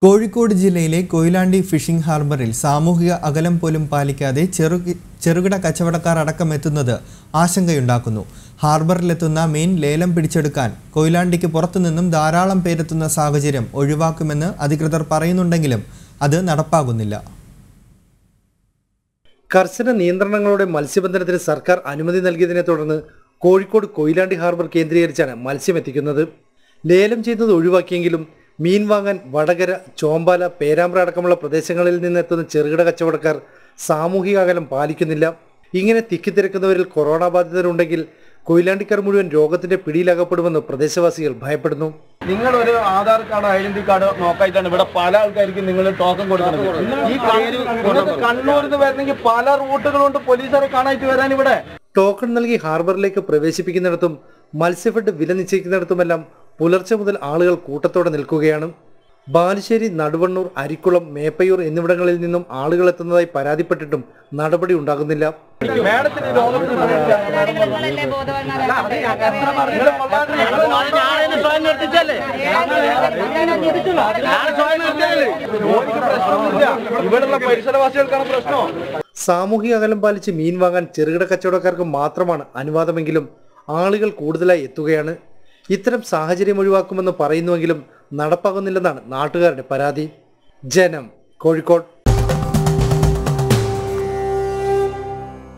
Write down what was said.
കോഴിക്കോട് ജില്ലയിലെ കൊയിലാണ്ടി ഫിഷിംഗ് ഹാർബറിൽ സാമൂഹിക അകലം പോലും പാലിക്കാതെ ചെറു ചെറുകിട കച്ചവടക്കാർ അടക്കം എത്തുന്നത് ആശങ്കയുണ്ടാക്കുന്നു ഹാർബറിലെത്തുന്ന മീൻ ലേലം പിടിച്ചെടുക്കാൻ കൊയിലാണ്ടിക്ക് പുറത്തുനിന്നും ധാരാളം പേരെത്തുന്ന സാഹചര്യം ഒഴിവാക്കുമെന്ന് അധികൃതർ പറയുന്നുണ്ടെങ്കിലും അത് നടപ്പാകുന്നില്ല കർശന നിയന്ത്രണങ്ങളോടെ മത്സ്യബന്ധനത്തിന് സർക്കാർ അനുമതി നൽകിയതിനെ തുടർന്ന് കോഴിക്കോട് കൊയിലാണ്ടി ഹാർബർ കേന്ദ്രീകരിച്ചാണ് മത്സ്യം എത്തിക്കുന്നത് ലേലം ചെയ്യുന്നത് ഒഴിവാക്കിയെങ്കിലും മീൻ വാങ്ങാൻ വടകര ചോമ്പാല പേരാമ്പ്ര അടക്കമുള്ള പ്രദേശങ്ങളിൽ നിന്നെത്തുന്ന ചെറുകിട കച്ചവടക്കാർ സാമൂഹിക അകലം പാലിക്കുന്നില്ല ഇങ്ങനെ തിക്കിത്തിരക്കുന്നവരിൽ കൊറോണ ബാധിതരുണ്ടെങ്കിൽ കൊയിലാണ്ടിക്കാർ മുഴുവൻ രോഗത്തിന്റെ പിടിയിലകപ്പെടുമെന്ന് പ്രദേശവാസികൾ ഭയപ്പെടുന്നു നിങ്ങൾ ഒരു ആധാർ കാർഡ് ഐഡന്റി കാർഡ് നോക്കായിട്ടാണ് ഇവിടെ പല ആൾക്കാർക്കും നിങ്ങൾ ടോക്കൺ കൊടുക്കുന്നത് ഈ കണ്ണൂർ- നിങ്ങൾക്ക് കണ്ണൂരിൽ നിന്ന് വരണമെങ്കിൽ പല റൂട്ടുകളുണ്ട് പോലീസുകാരെ കാണായിട്ട് വരാൻ ഇവിടെ ടോക്കൺ നൽകി ഹാർബറിലേക്ക് പ്രവേശിപ്പിക്കുന്നിടത്തും മത്സ്യഫെഡ് വില നിശ്ചയിക്കുന്നിടത്തുമെല്ലാം പുലർച്ചെ മുതൽ ആളുകൾ കൂട്ടത്തോടെ നിൽക്കുകയാണ് ബാലുശ്ശേരി നടുവണ്ണൂർ അരിക്കുളം മേപ്പയൂർ എന്നിവിടങ്ങളിൽ നിന്നും ആളുകൾ എത്തുന്നതായി പരാതിപ്പെട്ടിട്ടും നടപടി ഉണ്ടാകുന്നില്ല മാഡത്തിന് ഈ രോഗത്തിന് നിങ്ങളല്ലേ ബോധവാന്മാരാക്കണ്ടേ? നിങ്ങള് കൊള്ളാണ്ട് നിങ്ങള് ജോലിക്ക് പ്രശ്നമൊന്നുമില്ല ഇവിടെയുള്ള പരിസരവാസികൾക്കാണ് പ്രശ്നം സാമൂഹിക അകലം പാലിച്ച് മീൻ വാങ്ങാൻ ചെറുകിട കച്ചവടക്കാർക്ക് മാത്രമാണ് അനുവാദമെങ്കിലും ആളുകൾ കൂടുതലായി എത്തുകയാണ് ഇത്തരം സാഹചര്യം ഒഴിവാക്കുമെന്ന് പറയുന്നുവെങ്കിലും നടപ്പാകുന്നില്ലെന്നാണ് നാട്ടുകാരുടെ പരാതി ജനം കോഴിക്കോട്